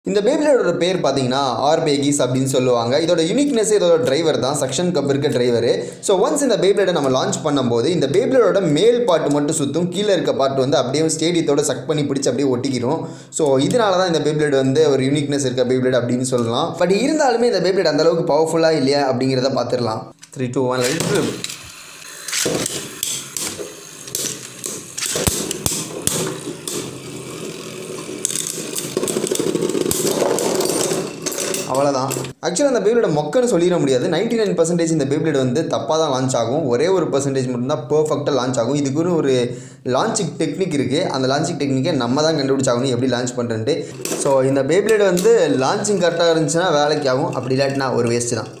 இந்த பேபிளோட பேர் பார்த்தீங்கன்னா ஆர்பேகிஸ் அப்படின்னு சொல்லுவாங்க இதோட யூனிக்னஸ் இதோட டிரைவர் தான் சக்ஷன் கப் இருக்க டிரைவர் ஸோ ஒன்ஸ் இந்த பேபிளேடை நம்ம லான்ச் பண்ணும்போது இந்த பேபிளோட மேல் பார்ட் மட்டும் சுற்றும் கீழே இருக்க பார்ட் வந்து அப்படியே ஸ்டேடியத்தோட சக் பண்ணி பிடிச்சி அப்படியே ஒட்டிக்கிறோம் ஸோ இதனால தான் இந்த பேபிளேட் வந்து ஒரு யூனிக்னஸ் இருக்க பேபிளேட் அப்படின்னு சொல்லலாம் பட் இருந்தாலுமே இந்த பேபிளேட் அந்த அளவுக்கு பவர்ஃபுல்லாக இல்லையா அப்படிங்கிறத பார்த்துடலாம் த்ரீ டூ ஒன் அவ்வளோதான் ஆக்சுவலாக அந்த பேபிளோட மொக்கன்னு சொல்லிட முடியாது நைன்டி நைன் பர்சன்டேஜ் இந்த பேபிளேட் வந்து தப்பாக தான் லான்ச் ஆகும் ஒரே ஒரு பர்சன்டேஜ் மட்டும்தான் பர்ஃபெக்டாக லான்ச் ஆகும் இதுக்குன்னு ஒரு லான்ச்சிங் டெக்னிக் இருக்குது அந்த லான்ச்சிங் டெக்னிக்கை நம்ம தான் கண்டுபிடிச்சாகணும் எப்படி லான்ச் பண்ணுறேன்ட்டு ஸோ இந்த பேபிளேட் வந்து லான்ச்சிங் கரெக்டாக இருந்துச்சுன்னா வேலைக்கு ஆகும் அப்படி இல்லாட்டினா ஒரு வேஸ்ட்டு தான்